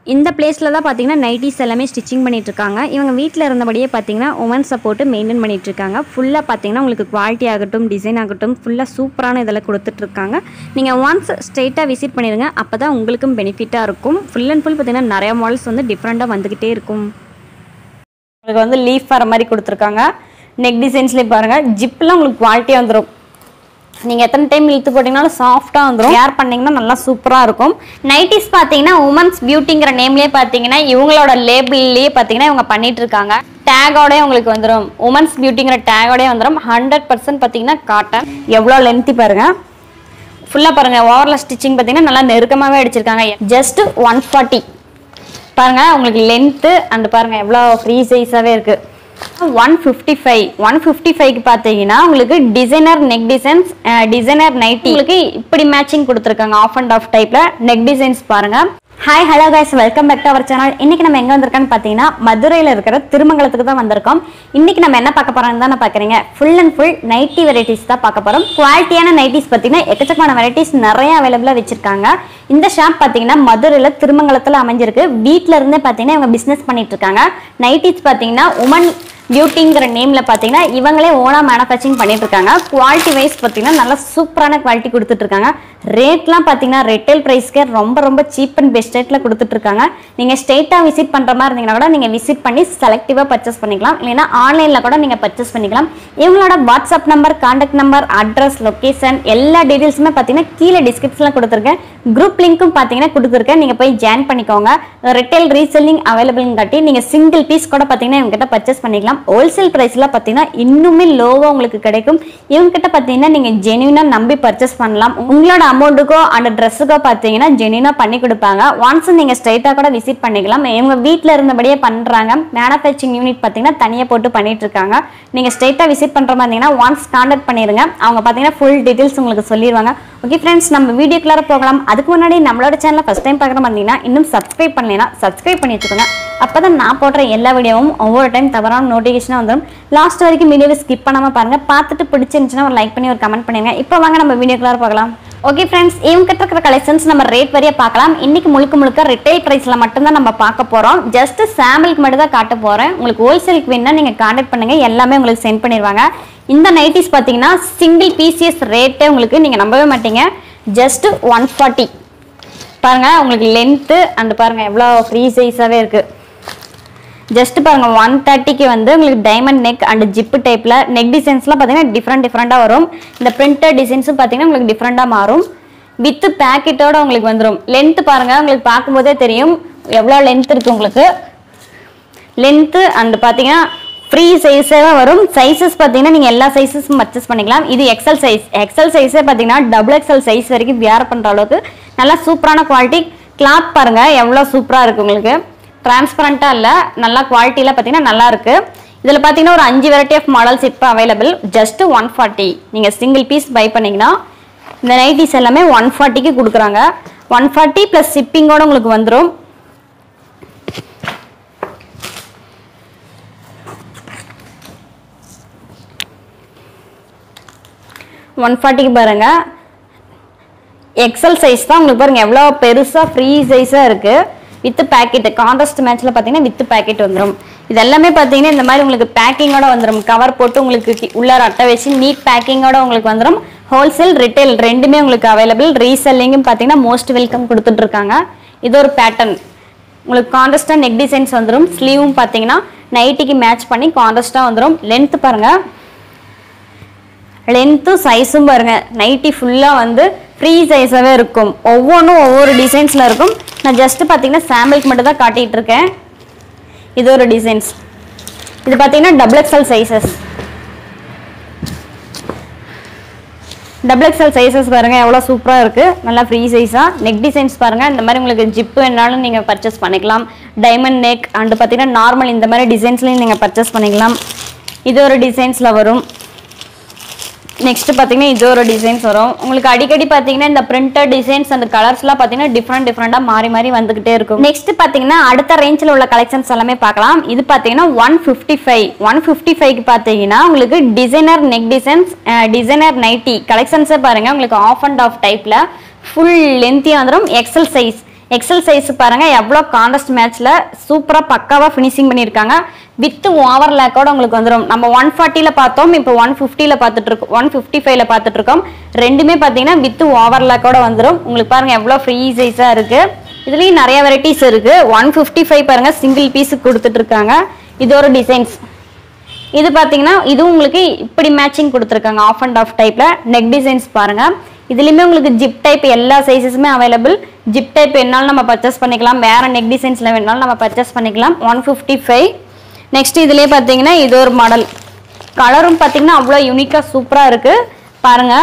இந்த பிளேஸில் தான் பார்த்தீங்கன்னா நைட்டிஸ் எல்லாமே ஸ்டிச்சிங் பண்ணிட்டு இருக்காங்க இவங்க வீட்டில் இருந்தபடியே பார்த்தீங்கன்னா உமன் சப்போர்ட்டு மெயின்டைன் பண்ணிட்டு இருக்காங்க ஃபுல்லாக பார்த்தீங்கன்னா உங்களுக்கு குவாலிட்டி ஆகட்டும் டிசைன் ஆகட்டும் ஃபுல்லாக சூப்பரான இதெல்லாம் கொடுத்துட்ருக்காங்க நீங்கள் ஒன்ஸ் ஸ்ட்ரெயிட்டாக விசிட் பண்ணிடுங்க அப்போ தான் உங்களுக்கும் பெனிஃபிட்டாக இருக்கும் ஃபுல் அண்ட் ஃபுல் பார்த்தீங்கன்னா நிறைய மாடல்ஸ் வந்து டிஃப்ரெண்ட்டாக வந்துக்கிட்டே இருக்கும் உங்களுக்கு வந்து லீஃப் வர மாதிரி கொடுத்துருக்காங்க நெக் டிசைன்ஸ்லேயே பாருங்க ஜிப்லாம் உங்களுக்கு குவாலிட்டியாக வந்துடும் நீங்கள் எத்தனை டைம் இழுத்து போட்டிங்கனாலும் சாஃப்டாக வந்துடும் வேர் பண்ணிங்கன்னா நல்லா சூப்பராக இருக்கும் நைட்டிஸ் பார்த்தீங்கன்னா உமன்ஸ் பியூட்டிங்கிற நேம்லேயே பார்த்தீங்கன்னா இவங்களோட லேபிள்லேயே பார்த்தீங்கன்னா இவங்க பண்ணிட்டு இருக்காங்க டேகோடய உங்களுக்கு வந்துடும் உமன்ஸ் பியூட்டிங்கிற டேகோடய வந்துடும் ஹண்ட்ரட் பர்சன்ட் பார்த்தீங்கன்னா காட்டன் எவ்வளோ லென்த்தி பாருங்க ஃபுல்லாக பாருங்க ஓவரில் ஸ்டிச்சிங் பார்த்தீங்கன்னா நல்லா நெருக்கமாகவே அடிச்சிருக்காங்க ஜஸ்ட் ஒன் ஃபார்ட்டி பாருங்க உங்களுக்கு லென்த்து அண்ட் பாருங்க எவ்வளோ ஃப்ரீ சைஸாகவே இருக்கு one fifty five one fifty ஃபைவ்க்கு பார்த்தீங்கன்னா உங்களுக்கு designer neck designs designer nighty உங்களுக்கு இப்படி மேட்சிங் கொடுத்துருக்காங்க ஆஃப் அண்ட் ஆஃப் டைப்பில் நெக் டிசைன்ஸ் பாருங்க hi hello guys welcome back to our channel இன்னைக்கு நம்ம எங்க வந்திருக்கோம்னு பார்த்தீங்கன்னா மதுரையில் இருக்கிற திருமங்கலத்துக்கு தான் வந்திருக்கோம் இன்னைக்கு நம்ம என்ன பார்க்க போறோம்னு தான் பார்க்குறீங்க full and full nighty varieties தான் பார்க்க போறோம் குவாலிட்டியான நைட்டிஸ் பார்த்தீங்கன்னா எக்கச்சக்கமான வெரைட்டிஸ் நிறைய அவைலபிளாக வச்சிருக்காங்க இந்த ஷாப் பார்த்தீங்கன்னா மதுரையில் திருமங்கலத்தில் அமைஞ்சிருக்கு வீட்டில இருந்தே பார்த்தீங்கன்னா இவங்க பிஸ்னஸ் பண்ணிட்டு இருக்காங்க நைட்டிஸ் பார்த்தீங்கன்னா உமன் பியூட்டிங்கிற நேம்ல பார்த்தீங்கன்னா இவங்களே ஓனா மேனுஃபேக்சரிங் பண்ணிட்டு இருக்காங்க குவாலிட்டி வைஸ் பார்த்தீங்கன்னா நல்லா சூப்பரான குவாலிட்டி கொடுத்துட்டு இருக்காங்க ரேட்லாம் பார்த்தீங்கன்னா ரெட்டேல் ப்ரைஸ்க்கே ரொம்ப ரொம்ப சீப் அண்ட் பெஸ்ட் ரேட்டில் கொடுத்துட்டு இருக்காங்க நீங்கள் ஸ்ட்ரெயிட்டாக விசிட் பண்ணுற மாதிரி இருந்தீங்கன்னா கூட நீங்கள் விசிட் பண்ணி செலக்டிவாக பர்ச்சேஸ் பண்ணிக்கலாம் இல்லைன்னா ஆன்லைனில் கூட நீங்கள் பர்ச்சேஸ் பண்ணிக்கலாம் இவங்களோட WhatsApp number contact number address location எல்லா டீட்டெயில்ஸுமே பார்த்தீங்கன்னா கீழே டிஸ்கிரிப்ஷனில் கொடுத்துருக்கேன் குரூப் லிங்க்கும் பார்த்தீங்கன்னா கொடுத்துருக்கேன் நீங்கள் போய் ஜாயின் பண்ணிக்கோங்க ரிட்டேல் ரீசெல்லிங் அவைலபிள்னு காட்டி நீங்கள் சிங்கிள் பீஸ் கூட பார்த்தீங்கன்னா இவங்ககிட்ட பர்ச்சேஸ் பண்ணிக்கலாம் ஹோல்சேல் ப்ரைஸில் பார்த்தீங்கன்னா இன்னுமே லோவாக உங்களுக்கு கிடைக்கும் இவங்ககிட்ட பார்த்தீங்கன்னா நீங்கள் ஜென்யூனாக நம்பி பர்ச்சேஸ் பண்ணலாம் உங்களோட அமௌண்ட்டுக்கோ அந்த ட்ரெஸ்ஸுக்கோ பார்த்தீங்கன்னா ஜென்யூனாக பண்ணி கொடுப்பாங்க ஒன்ஸ் நீங்கள் ஸ்ட்ரைட்டாக கூட விசிட் பண்ணிக்கலாம் இவங்க வீட்டில் இருந்தபடியே பண்ணுறாங்க மேனுஃபேக்சரிங் யூனிட் பார்த்தீங்கன்னா தனியாக போட்டு பண்ணிட்டு இருக்காங்க நீங்கள் ஸ்ட்ரைட்டாக விசிட் பண்ணுற மாதிரி இருந்தீங்கன்னா ஒன்ஸ் கான்டாக்ட் பண்ணிடுங்க அவங்க பார்த்தீங்கன்னா ஃபுல் டீட்டெயில்ஸ் உங்களுக்கு சொல்லிடுவாங்க ஓகே ஃப்ரெண்ட்ஸ் நம்ம வீடியோக்குள்ளார போகலாம் அதுக்கு முன்னாடி நம்மளோட சேனலை ஃபஸ்ட் டைம் பார்க்குற மாதிரிங்கன்னா இன்னும் சப்ஸ்கிரைப் பண்ணலைன்னா சப்ஸ்கிரைப் பண்ணி வச்சுக்கோங்க அப்போ தான் நான் போடுற எல்லா வீடியோவும் ஒவ்வொரு டைம் தவறான நோட்டிஃபிகேஷனாக வந்துடும் லாஸ்ட் வரைக்கும் வீடியோவை ஸ்கிப் பண்ணாமல் பாருங்கள் பார்த்துட்டு பிடிச்சிருந்துச்சுன்னா ஒரு லைக் பண்ணி ஒரு கமெண்ட் பண்ணிடுங்க இப்போ வாங்க நம்ம வீடியோக்குள்ளார பார்க்கலாம் ஓகே ஃப்ரெண்ட்ஸ் இவங்க கிட்ட இருக்கிற கலெக்ஷன்ஸ் நம்ம ரேட் வரைய பார்க்கலாம் இன்னைக்கு முழுக்க முழுக்க ரிட்டைல் ப்ரைஸில் மட்டும்தான் நம்ம பார்க்க போகிறோம் ஜஸ்ட் சாம்பிளுக்கு மட்டும் தான் காட்ட போகிறேன் உங்களுக்கு ஹோல்சேலுக்கு வேணும்னா நீங்கள் கான்டாக்ட் பண்ணுங்கள் எல்லாமே உங்களுக்கு சென்ட் பண்ணிடுவாங்க இந்த நைட்டிஸ் பார்த்தீங்கன்னா சிங்கிள் பீசியஸ் ரேட்டே உங்களுக்கு நீங்கள் நம்பவே மாட்டீங்க ஜஸ்ட் ஒன் ஃபார்ட்டி பாருங்க உங்களுக்கு லென்த்து அண்ட் பாருங்க எவ்வளோ ஃப்ரீ சைஸாகவே இருக்கு ஜஸ்ட் பாருங்க ஒன் தேர்ட்டிக்கு வந்து உங்களுக்கு டைமண்ட் நெக் அண்ட் ஜிப்பு டைப்பில் நெக் டிசைன்ஸ்லாம் பார்த்தீங்கன்னா டிஃப்ரெண்ட் டிஃப்ரெண்ட்டாக வரும் இந்த பிரிண்டட் டிசைன்ஸும் பார்த்தீங்கன்னா உங்களுக்கு டிஃப்ரெண்ட்டாக மாறும் வித் பேக்கெட்டோட உங்களுக்கு வந்துடும் லென்த் பாருங்க உங்களுக்கு பார்க்கும்போதே தெரியும் எவ்வளோ லென்த் இருக்கு உங்களுக்கு லென்த்து அண்ட் பார்த்தீங்கன்னா ஃப்ரீ சைஸே வரும் சைஸஸ் பார்த்தீங்கன்னா நீங்கள் எல்லா சைஸஸும் பர்ச்சேஸ் பண்ணிக்கலாம் இது எக்ஸல் சைஸ் எக்ஸல் சைஸே பார்த்தீங்கன்னா டபுள் எக்ஸல் சைஸ் வரைக்கும் வியர் பண்ணுற அளவுக்கு நல்லா சூப்பரான குவாலிட்டி கிளாத் பாருங்க எவ்வளோ சூப்பராக இருக்கு உங்களுக்கு டிரான்ஸ்பரண்ட்டாக இல்லை நல்லா குவாலிட்டியில் பார்த்தீங்கன்னா நல்லா இருக்கு இதில் பார்த்தீங்கன்னா ஒரு அஞ்சு வெரைட்டி ஆஃப் மாடல்ஸ் இப்போ அவைலபிள் ஜஸ்ட் ஒன் ஃபார்ட்டி நீங்கள் சிங்கிள் பீஸ் பை பண்ணீங்கன்னா இந்த நைட்டிஸ் எல்லாமே ஒன் ஃபார்ட்டிக்கு கொடுக்குறாங்க ஒன் ஃபார்ட்டி ப்ளஸ் ஷிப்பிங்கோட உங்களுக்கு வந்துடும் ஒன் ஃபார்ட்டிக்கு பாருங்க எக்ஸல் சைஸ் தான் உங்களுக்கு பாருங்க எவ்வளோ பெருசாக ஃப்ரீ சைஸாக இருக்கு வித் பேக்கெட் கான்ட்ராஸ்ட் மேட்ச்ல பார்த்தீங்கன்னா வித் பேக்கெட் வந்துடும் இது எல்லாமே பார்த்தீங்கன்னா இந்த மாதிரி உங்களுக்கு பேக்கிங்கோட வந்துடும் கவர் போட்டு உங்களுக்கு கி- உள்ளார அட்டை வச்சு நீட் பேக்கிங்கோட உங்களுக்கு வந்துடும் ஹோல்சேல் ரிட்டைல் ரெண்டுமே உங்களுக்கு அவைலபிள் ரீசெல்லிங்கும் பார்த்தீங்கன்னா மோஸ்ட் வெல்கம் கொடுத்துட்டு இருக்காங்க இது ஒரு பேட்டர்ன் உங்களுக்கு கான்ட்ராஸ்டாக நெக் டிசைன்ஸ் வந்துடும் ஸ்லீவும் பார்த்தீங்கன்னா நைட்டிக்கு மேட்ச் பண்ணி கான்ட்ராஸ்டாக வந்துடும் லென்த் பாருங்க லென்த்தும் சைஸும் பாருங்க நைட்டி ஃபுல்லாக வந்து ஃப்ரீ சைஸாகவே இருக்கும் ஒவ்வொன்றும் ஒவ்வொரு டிசைன்ஸில் இருக்கும் நான் ஜஸ்ட் பார்த்தீங்கன்னா சாம்பிளுக்கு மட்டும் தான் காட்டிகிட்டு இருக்கேன் இது ஒரு டிசைன்ஸ் இது பார்த்தீங்கன்னா double XL sizes double XL sizes பாருங்க எவ்வளோ சூப்பராக இருக்கு நல்லா ஃப்ரீ சைஸாக நெக் டிசைன்ஸ் பாருங்க இந்த மாதிரி உங்களுக்கு ஜிப்பு வேணாலும் நீங்கள் பர்ச்சேஸ் பண்ணிக்கலாம் டைமண்ட் நெக் அண்ட் பார்த்தீங்கன்னா நார்மல் இந்த மாதிரி டிசைன்ஸ்லையும் நீங்கள் பர்ச்சேஸ் பண்ணிக்கலாம் இது ஒரு டிசைன்ஸில் வரும் நெக்ஸ்ட் பார்த்தீங்கன்னா இது ஒரு டிசைன்ஸ் வரும் உங்களுக்கு அடிக்கடி பார்த்தீங்கன்னா இந்த பிரிண்டட் டிசைன்ஸ் அந்த கலர்ஸ்லாம் பார்த்தீங்கன்னா டிஃப்ரெண்ட் டிஃப்ரெண்டாக மாறி மாறி வந்துகிட்டே இருக்கும் நெக்ஸ்ட் பார்த்தீங்கன்னா அடுத்த ரேஞ்சில் உள்ள கலெக்ஷன்ஸ் எல்லாமே பார்க்கலாம் இது பார்த்தீங்கன்னா one fifty five one fifty ஃபைவ்க்கு பார்த்தீங்கன்னா உங்களுக்கு designer neck designs designer nighty கலெக்ஷன்ஸே பாருங்க உங்களுக்கு ஆஃப் அண்ட் ஆஃப் டைப்பில் ஃபுல் லென்த்தியாக வந்துடும் எக்ஸல் சைஸ் எக்ஸல் சைஸ் பாருங்க எவ்வளோ காண்டஸ்ட் மேட்ச்ல சூப்பரா பக்காவா ஃபினிஷிங் பண்ணியிருக்காங்க வித் ஓவர் லேக்கோட உங்களுக்கு வந்துடும் நம்ம ஒன் ஃபார்ட்டியில் பார்த்தோம் இப்போ ஒன் ஃபிஃப்டியில் பார்த்துட்டு இருக்கோம் ஒன் ஃபிஃப்டி ஃபைவ்ல பார்த்துட்டு இருக்கோம் ரெண்டுமே பார்த்தீங்கன்னா வித் ஓவர் லேக்கோட வந்துடும் உங்களுக்கு பாருங்க எவ்வளோ ஃப்ரீ சைஸாக இருக்கு இதுலேயும் நிறைய வெரைட்டிஸ் இருக்கு ஒன் ஃபிஃப்டி ஃபைவ் பாருங்க சிங்கிள் பீஸுக்கு கொடுத்துட்டு இருக்காங்க இது ஒரு டிசைன்ஸ் இது பார்த்தீங்கன்னா இதுவும் உங்களுக்கு இப்படி மேட்சிங் கொடுத்துருக்காங்க ஆஃப் அண்ட் ஆஃப் டைப்ல நெக் டிசைன்ஸ் பாருங்க இதுலயுமே உங்களுக்கு ஜிப் டைப் எல்லா சைஸஸுமே அவைலபிள் ஜிப் டைப் வேணாலும் நம்ம பர்ச்சேஸ் பண்ணிக்கலாம் வேற நெக் டிசைன்ஸ்ல வேணாலும் நம்ம பர்ச்சேஸ் பண்ணிக்கலாம் ஒன் ஃபிஃப்டி ஃபைவ் நெக்ஸ்ட் இதுலயே பார்த்தீங்கன்னா இது ஒரு மாடல் கலரும் பார்த்தீங்கன்னா அவ்வளோ யூனிக்காக சூப்பராக இருக்கு பாருங்க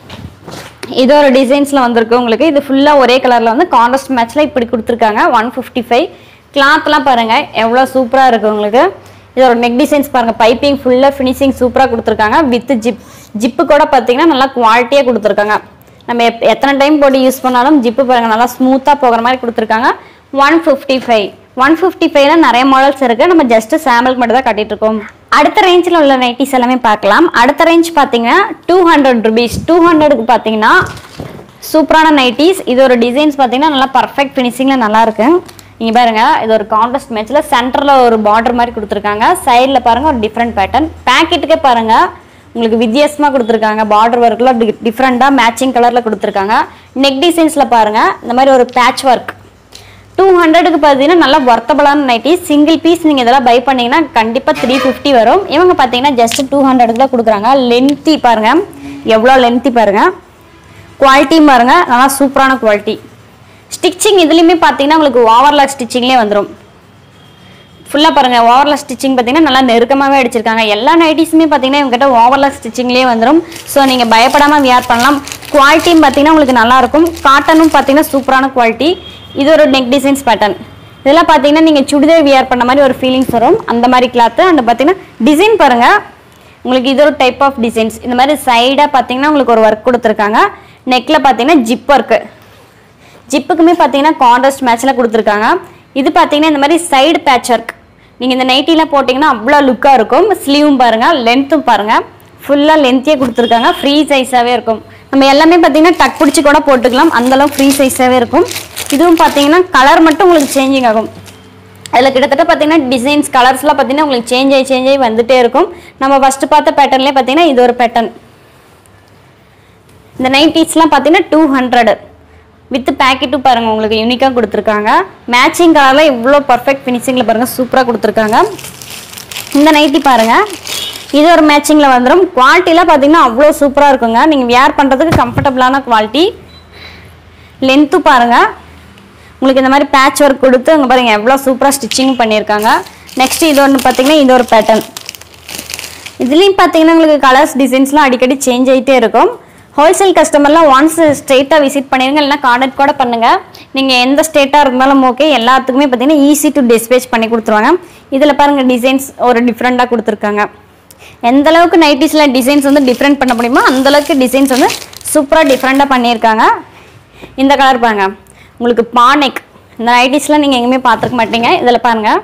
இது ஒரு டிசைன்ஸ்ல வந்திருக்கு உங்களுக்கு இது ஃபுல்லா ஒரே கலர்ல வந்து கான்ட்ராஸ்ட் மேட்ச்ல இப்படி கொடுத்துருக்காங்க ஒன் ஃபிஃப்டி ஃபைவ் கிளாத்லாம் பாருங்க எவ்வளோ சூப்பரா இருக்கு உங்களுக்கு இது ஒரு நெக் டிசைன்ஸ் பாருங்க பைப்பிங் ஃபுல்லா ஃபினிஷிங் சூப்பரா கொடுத்துருக்காங்க வித் ஜிப் ஜிப்பு கூட பார்த்தீங்கன்னா நல்லா குவாலிட்டியா கொடுத்துருக்காங்க நம்ம எப்- எத்தனை டைம் போட்டு யூஸ் பண்ணாலும் ஜிப்பு பாருங்க நல்லா ஸ்மூத்தா போகிற மாதிரி கொடுத்துருக்காங்க one fifty five one fifty ஃபைவ்ல நிறைய மாடல்ஸ் இருக்கு நம்ம ஜஸ்ட் சாம்பிள் மட்டும் தான் கட்டிட்டு இருக்கோம் அடுத்த ரேஞ்சில் உள்ள நைட்டிஸ் எல்லாமே பார்க்கலாம் அடுத்த ரேஞ்ச் பார்த்தீங்கன்னா டூ ஹண்ட்ரட் ருபீஸ் டூ ஹண்ட்ரடுக்கு பார்த்தீங்கன்னா சூப்பரான நைட்டிஸ் இது ஒரு டிசைன்ஸ் பார்த்தீங்கன்னா நல்லா பர்ஃபெக்ட் ஃபினிஷிங்கில் நல்லா இருக்கு இங்கே பாருங்க இது ஒரு கான்ட்ராஸ்ட் மேட்ச்சில் சென்டரில் ஒரு பார்டர் மாதிரி கொடுத்துருக்காங்க சைடில் பாருங்க ஒரு டிஃப்ரெண்ட் பேட்டர்ன் பேக்கெட்டுக்கே பாருங்க உங்களுக்கு வித்தியாசமாக கொடுத்துருக்காங்க பார்டர் ஒர்க்கில் டிஃப்ரெண்ட்டாக மேட்சிங் கலரில் கொடுத்துருக்காங்க நெக் டிசைன்ஸில் பாருங்க இந்த மாதிரி ஒரு பேட்ச் ஒர்க் டூ ஹண்ட்ரடுக்கு பார்த்தீங்கன்னா நல்லா ஒர்த்தபிளான நைட்டி சிங்கிள் பீஸ் நீங்கள் இதெல்லாம் பை பண்ணீங்கன்னா கண்டிப்பாக த்ரீ ஃபிஃப்டி வரும் இவங்க பார்த்தீங்கன்னா ஜஸ்ட் டூ ஹண்ட்ரடுக்கு தான் கொடுக்குறாங்க லென்த்தி பாருங்க எவ்வளோ லென்த்தி பாருங்க குவாலிட்டியும் பாருங்க நல்லா சூப்பரான குவாலிட்டி ஸ்டிச்சிங் இதுலேயுமே பார்த்தீங்கன்னா உங்களுக்கு ஓவர்லாக் ஸ்டிச்சிங்லேயே வந்துடும் ஃபுல்லாக பாருங்க ஓவர்லாக் ஸ்டிச்சிங் பார்த்தீங்கன்னா நல்லா நெருக்கமாகவே அடிச்சிருக்காங்க எல்லா நைட்டிஸுமே பார்த்தீங்கன்னா இவங்ககிட்ட ஓவர்லாக் ஸ்டிச்சிங்லேயே வந்துடும் ஸோ நீங்கள் பயப்படாமல் வியர் பண்ணலாம் குவாலிட்டியும் பார்த்தீங்கன்னா உங்களுக்கு நல்லா இருக்கும் காட்டனும் பார்த்தீங்கன்னா சூப்பரான குவாலிட்டி இது ஒரு நெக் டிசைன்ஸ் பேட்டர்ன் இதெல்லாம் பார்த்தீங்கன்னா நீங்கள் சுடிதார் வியர் பண்ண மாதிரி ஒரு ஃபீலிங்ஸ் வரும் அந்த மாதிரி கிளாத்து அண்ட் பார்த்தீங்கன்னா டிசைன் பாருங்க உங்களுக்கு இது ஒரு டைப் ஆஃப் டிசைன்ஸ் இந்த மாதிரி சைடாக பார்த்தீங்கன்னா உங்களுக்கு ஒரு ஒர்க் கொடுத்துருக்காங்க நெக்கில் பார்த்தீங்கன்னா ஜிப் ஒர்க்கு ஜிப்புக்குமே பார்த்தீங்கன்னா கான்ட்ராஸ்ட் மேட்ச்சில் கொடுத்துருக்காங்க இது பார்த்தீங்கன்னா இந்த மாதிரி சைடு பேட்ச் ஒர்க் நீங்கள் இந்த நைட்டிலாம் போட்டிங்கன்னா அவ்வளோ லுக்காக இருக்கும் ஸ்லீவும் பாருங்கள் லென்த்தும் பாருங்கள் ஃபுல்லாக லென்த்தியே கொடுத்துருக்காங்க ஃப்ரீ சைஸாகவே இருக்கும் நம்ம எல்லாமே பார்த்தீங்கன்னா டக் பிடிச்சி கூட போட்டுக்கலாம் அந்தளவு ஃப்ரீ சைஸாகவே இருக்கும் இதுவும் பார்த்தீங்கன்னா கலர் மட்டும் உங்களுக்கு சேஞ்சிங் ஆகும் அதில் கிட்டத்தட்ட பார்த்தீங்கன்னா டிசைன்ஸ் கலர்ஸ்லாம் பார்த்தீங்கன்னா உங்களுக்கு சேஞ்ச் ஆகி சேஞ்ச் ஆகி வந்துட்டே இருக்கும் நம்ம ஃபஸ்ட்டு பார்த்த பேட்டர்ன்லேயே பார்த்தீங்கன்னா இது ஒரு பேட்டர்ன் இந்த நைட்டிஸ்லாம் பார்த்தீங்கன்னா டூ ஹண்ட்ரட் வித் பேக்கெட்டும் பாருங்கள் உங்களுக்கு யூனிக்காக கொடுத்துருக்காங்க மேட்சிங் கலரில் இவ்வளோ பர்ஃபெக்ட் ஃபினிஷிங்கில் பாருங்கள் சூப்பராக கொடுத்துருக்காங்க இந்த நைட்டி பாருங்கள் இது ஒரு மேட்சிங்கில் வந்துடும் குவாலிட்டிலாம் பார்த்தீங்கன்னா அவ்வளோ சூப்பராக இருக்குங்க நீங்கள் வியர் பண்ணுறதுக்கு கம்ஃபர்டபுளான குவாலிட்டி லென்த்து பாருங்கள் உங்களுக்கு இந்த மாதிரி பேட்ச் ஒர்க் கொடுத்து அங்கே பாருங்க எவ்வளோ சூப்பராக ஸ்டிச்சிங் பண்ணியிருக்காங்க நெக்ஸ்ட் இது ஒன்று பார்த்தீங்கன்னா இது ஒரு பேட்டர்ன் இதுலேயும் பார்த்தீங்கன்னா உங்களுக்கு கலர்ஸ் டிசைன்ஸ்லாம் அடிக்கடி சேஞ்ச் ஆகிட்டே இருக்கும் ஹோல்சேல் கஸ்டமர்லாம் ஒன்ஸ் ஸ்ட்ரெயிட்டாக விசிட் பண்ணிடுங்க இல்லைனா கான்டாக்ட் கூட பண்ணுங்கள் நீங்கள் எந்த ஸ்டேட்டாக இருந்தாலும் ஓகே எல்லாத்துக்குமே பார்த்தீங்கன்னா ஈஸி டு டிஸ்பேச் பண்ணி கொடுத்துருவாங்க இதில் பாருங்கள் டிசைன்ஸ் ஒரு டிஃப்ரெண்ட்டாக கொடுத்துருக்காங்க எந்த அளவுக்கு நைட்டிஸில் டிசைன்ஸ் வந்து டிஃப்ரெண்ட் பண்ண முடியுமோ அந்த அளவுக்கு டிசைன்ஸ் வந்து சூப்பராக டிஃப்ரெண்ட்டாக பண்ணியிருக்காங்க இந்த கலர் பாருங்க உங்களுக்கு பானெக் இந்த நைட்டிஸ்லாம் நீங்கள் எங்கேயுமே பார்த்துருக்க மாட்டீங்க இதில் பாருங்கள்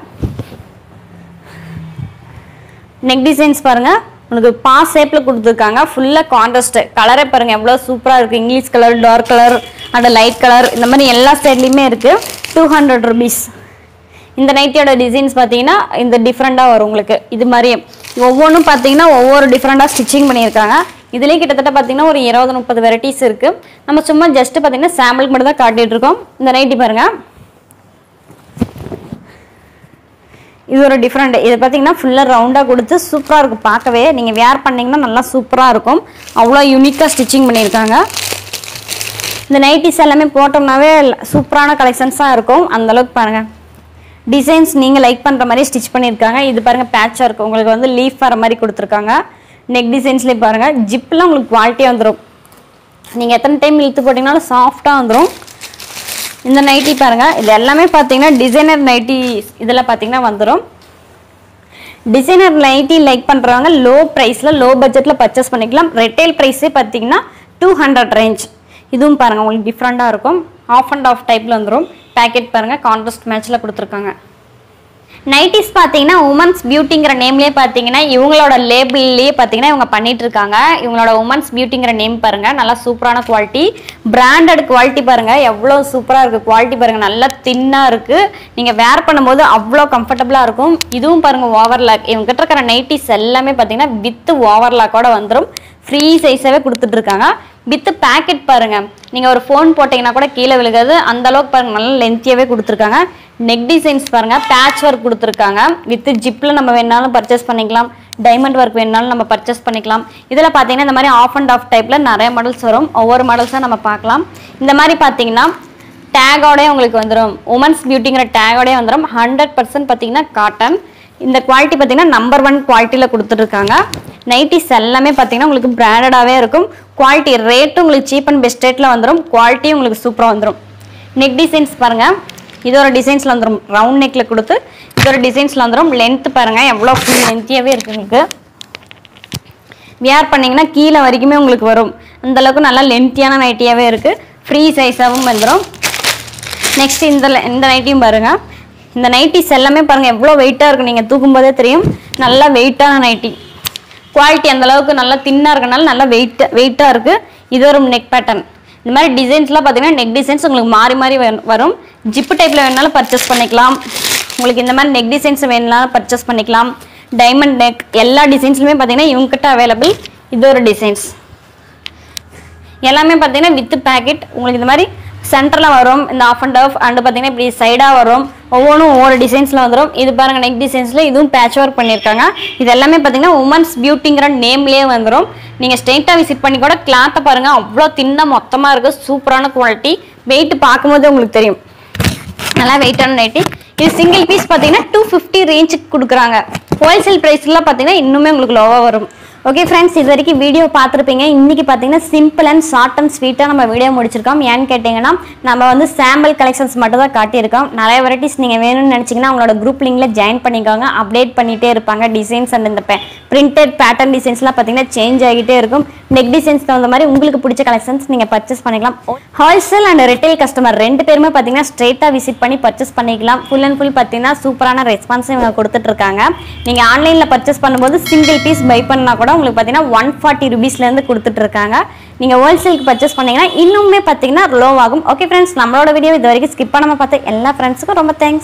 நெக் டிசைன்ஸ் பாருங்க உனக்கு பா ஷேப்பில் கொடுத்துருக்காங்க ஃபுல்லாக கான்ட்ராஸ்ட் கலரே பாருங்க எவ்வளோ சூப்பராக இருக்குது English colour dark colour and light colour இந்த மாதிரி எல்லா ஸ்டைட்லேயுமே இருக்குது டூ ஹண்ட்ரட் ருபீஸ் இந்த நைட்டியோட டிசைன்ஸ் பார்த்தீங்கன்னா இந்த டிஃப்ரெண்ட்டாக வரும் உங்களுக்கு இது மாதிரி ஒவ்வொன்றும் பார்த்தீங்கன்னா ஒவ்வொரு டிஃப்ரெண்ட்டாக ஸ்டிச்சிங் பண்ணியிருக்காங்க இதுலேயும் கிட்டத்தட்ட பார்த்தீங்கன்னா ஒரு இருபது முப்பது வெரைட்டிஸ் இருக்குது நம்ம சும்மா ஜஸ்ட் பார்த்தீங்கன்னா சாம்பிளுக்கு மட்டும் தான் காட்டிட்டு இருக்கோம் இந்த நைட்டி பாருங்கள் இது ஒரு டிஃப்ரெண்ட் இது பார்த்தீங்கன்னா ஃபுல்லாக ரவுண்டாக கொடுத்து சூப்பராக இருக்கும் பார்க்கவே நீங்கள் வேர் பண்ணீங்கன்னா நல்லா சூப்பராக இருக்கும் அவ்வளோ யூனிக்காக ஸ்டிச்சிங் பண்ணியிருக்காங்க இந்த நைட்டிஸ் எல்லாமே போட்டோம்னாவே சூப்பரான கலெக்ஷன்ஸாக இருக்கும் அந்த அளவுக்கு பாருங்கள் டிசைன்ஸ் நீங்கள் லைக் பண்ணுற மாதிரி ஸ்டிச் பண்ணியிருக்காங்க இது பாருங்கள் பேட்சாக இருக்கும் உங்களுக்கு வந்து லீஃப் வர மாதிரி கொடுத்துருக்காங்க நெக் டிசைன்ஸ்லேயே பாருங்கள் ஜிப்லாம் உங்களுக்கு குவாலிட்டியாக வந்துடும் நீங்கள் எத்தனை டைம் இழுத்து போட்டிங்கனாலும் சாஃப்டாக வந்துடும் இந்த நைட்டி பாருங்க இது எல்லாமே பார்த்தீங்கன்னா டிசைனர் நைட்டி இதில் பார்த்தீங்கன்னா வந்துடும் டிசைனர் நைட்டி லைக் பண்ணுறவங்க லோ ப்ரைஸில் லோ பட்ஜெட்டில் பர்ச்சேஸ் பண்ணிக்கலாம் ரெட்டைல் ப்ரைஸே பார்த்தீங்கன்னா டூ ஹண்ட்ரட் ரேஞ்ச் இதுவும் பாருங்கள் உங்களுக்கு டிஃப்ரெண்ட்டாக இருக்கும் ஆஃப் அண்ட் ஆஃப் டைப்பில் வந்துடும் பேக்கெட் பாருங்கள் கான்ட்ராஸ்ட் மேட்ச்சில் கொடுத்துருக்காங்க நைட்டிஸ் பார்த்தீங்கன்னா உமன்ஸ் பியூட்டிங்கிற நேம்லேயே பார்த்தீங்கன்னா இவங்களோட லேபிள்லேயே பார்த்தீங்கன்னா இவங்க பண்ணிட்டு இருக்காங்க இவங்களோட உமன்ஸ் பியூட்டிங்கிற நேம் பாருங்க நல்லா சூப்பரான குவாலிட்டி பிராண்டட் குவாலிட்டி பாருங்க எவ்வளோ சூப்பராக இருக்கு குவாலிட்டி பாருங்க நல்லா தின்னாக இருக்கு நீங்கள் வேர் பண்ணும்போது அவ்வளோ கம்ஃபர்டபுளாக இருக்கும் இதுவும் பாருங்க ஓவர்லாக் இவங்க கிட்ட இருக்கிற நைட்டிஸ் எல்லாமே பார்த்தீங்கன்னா வித் ஓவர்லாக்கோட வந்துடும் ஃப்ரீ சைஸாகவே கொடுத்துட்டு இருக்காங்க வித் பேக்கெட் பாருங்க நீங்க ஒரு ஃபோன் போட்டீங்கன்னா கூட கீழே விழுகாது அந்த அளவுக்கு பாருங்க நல்லா லென்த்தியாவே கொடுத்துருக்காங்க நெக் டிசைன்ஸ் பாருங்க பேட்ச் ஒர்க் கொடுத்துருக்காங்க வித் ஜிப்ல நம்ம வேணாலும் பர்ச்சேஸ் பண்ணிக்கலாம் டைமண்ட் ஒர்க் வேணாலும் நம்ம பர்ச்சேஸ் பண்ணிக்கலாம் இதில் பார்த்தீங்கன்னா இந்த மாதிரி ஆஃப் அண்ட் ஆஃப் டைப்பில் நிறைய மாடல்ஸ் வரும் ஒவ்வொரு மாடல்ஸாக நம்ம பார்க்கலாம் இந்த மாதிரி பார்த்தீங்கன்னா டேகோடே உங்களுக்கு வந்துடும் உமன்ஸ் பியூட்டிங்கிற டேகோடே வந்துடும் ஹண்ட்ரட் பர்சன்ட் பார்த்தீங்கன்னா காட்டன் இந்த குவாலிட்டி பார்த்தீங்கன்னா நம்பர் ஒன் குவாலிட்டியில் கொடுத்துட்ருக்காங்க நைட்டிஸ் எல்லாமே பார்த்தீங்கன்னா உங்களுக்கு பிராண்டடாகவே இருக்கும் குவாலிட்டி ரேட்டும் உங்களுக்கு சீப் அண்ட் பெஸ்ட் ரேட்டில் வந்துடும் குவாலிட்டியும் உங்களுக்கு சூப்பராக வந்துடும் நெக் டிசைன்ஸ் பாருங்கள் இது ஒரு டிசைன்ஸில் வந்துடும் ரவுண்ட் நெக்கில் கொடுத்து இது ஒரு டிசைன்ஸில் வந்துடும் லென்த் பாருங்கள் எவ்வளோ ஃபுல் லென்த்தியாகவே இருக்குது உங்களுக்கு வியர் பண்ணீங்கன்னா கீழே வரைக்குமே உங்களுக்கு வரும் அந்த அளவுக்கு நல்லா லென்த்தியான நைட்டியாகவே இருக்குது ஃப்ரீ சைஸாகவும் வந்துடும் நெக்ஸ்ட் இந்த இந்த நைட்டியும் பாருங்க இந்த நைட்டிஸ் எல்லாமே பாருங்க எவ்வளோ வெயிட்டாக இருக்கு நீங்கள் தூக்கும்போதே தெரியும் நல்லா வெயிட்டான நைட்டி குவாலிட்டி அந்த அளவுக்கு நல்லா தின்னாக இருக்கனால நல்லா வெயிட் வெயிட்டாக இருக்கு இது ஒரு நெக் பேட்டர்ன் இந்த மாதிரி டிசைன்ஸ்லாம் பார்த்தீங்கன்னா நெக் டிசைன்ஸ் உங்களுக்கு மாறி மாறி வ- வரும் ஜிப்பு டைப்பில் வேணாலும் பர்ச்சேஸ் பண்ணிக்கலாம் உங்களுக்கு இந்த மாதிரி நெக் டிசைன்ஸ் வேணுனாலும் பர்ச்சேஸ் பண்ணிக்கலாம் டைமண்ட் நெக் எல்லா டிசைன்ஸ்லுமே பார்த்தீங்கன்னா இவங்ககிட்ட அவைலபிள் இது ஒரு டிசைன்ஸ் எல்லாமே பார்த்தீங்கன்னா வித் பேக்கெட் உங்களுக்கு இந்த மாதிரி சென்டரில் வரும் இந்த ஆஃப் அண்ட் ஆஃப் அண்டு பார்த்தீங்கன்னா இப்படி சைடாக வரும் ஒவ்வொன்றும் ஒவ்வொரு டிசைன்ஸில் வந்துடும் இது பாருங்க நெக் டிசைன்ஸில் இதுவும் பேட்ச் ஒர்க் பண்ணியிருக்காங்க இது எல்லாமே பார்த்தீங்கன்னா உமன்ஸ் பியூட்டிங்கிற நேம்லேயே வந்துடும் நீங்கள் ஸ்ட்ரெயிட்டாக விசிட் பண்ணி கூட கிளாத்தை பாருங்கள் அவ்வளோ தின்ன மொத்தமாக இருக்குது சூப்பரான குவாலிட்டி வெயிட் பார்க்கும்போது உங்களுக்கு தெரியும் நல்லா வெயிட்டான நைட்டி இது சிங்கிள் பீஸ் பார்த்தீங்கன்னா டூ ஃபிஃப்டி ரேஞ்சுக்கு கொடுக்குறாங்க ஹோல்சேல் ப்ரைஸ்லாம் பார்த்தீங்கன்னா இன்னுமே உங்களுக்கு லோவாக வரும் ஓகே ஃப்ரெண்ட்ஸ் இது வரைக்கும் வீடியோ பார்த்துருப்பீங்க இன்னைக்கு பார்த்தீங்கன்னா சிம்பிள் அண்ட் ஷார்ட் அண்ட் ஸ்வீட்டாக நம்ம வீடியோ முடிச்சிருக்கோம் ஏன்னு கேட்டிங்கன்னா நம்ம வந்து சாம்பிள் கலெக்ஷன்ஸ் மட்டும் தான் காட்டியிருக்கோம் நிறைய வெரைட்டிஸ் நீங்கள் வேணும்னு நினச்சிங்கன்னா அவங்களோட குரூப் லிங்க்ல ஜாயின் பண்ணிக்கோங்க அப்டேட் பண்ணிகிட்டே இருப்பாங்க டிசைன்ஸ் அண்ட் இந்த பிரிண்டட் பேட்டர்ன் டிசைன்ஸ்லாம் பார்த்தீங்கன்னா சேஞ்ச் ஆகிட்டே இருக்கும் நெக் டிசைன்ஸ் தகுந்த மாதிரி உங்களுக்கு பிடிச்ச கலெக்ஷன்ஸ் நீங்கள் பர்ச்சேஸ் பண்ணிக்கலாம் ஹோல்சேல் அண்ட் ரிட்டைல் கஸ்டமர் ரெண்டு பேருமே பார்த்தீங்கன்னா ஸ்ட்ரெயிட்டாக விசிட் பண்ணி பர்ச்சேஸ் பண்ணிக்கலாம் ஃபுல் அண்ட் ஃபுல் பார்த்தீங்கன்னா சூப்பரான ரெஸ்பான்ஸ் இவங்க கொடுத்துட்ருக்காங்க நீங்கள் ஆன்லைனில் பர்ச்சேஸ் பண்ணும்போது சிங்கிள் பீஸ் பை பண்ணால் கூட உங்களுக்கு பார்த்தீங்கன்னா ஒன் ஃபார்ட்டி ருபீஸ்லேருந்து கொடுத்துட்ருக்காங்க நீங்கள் ஹோல்சேலுக்கு பர்ச்சேஸ் பண்ணீங்கன்னா இன்னுமே பார்த்தீங்கன்னா லோ ஆகும் ஓகே ஃப்ரெண்ட்ஸ் நம்மளோட வீடியோ இது வரைக்கும் ஸ்கிப் பண்ணாமல் பார்த்த எல்லா ஃப்ரெண்ட்ஸுக்கும் ரொம்ப தேங்க்ஸ்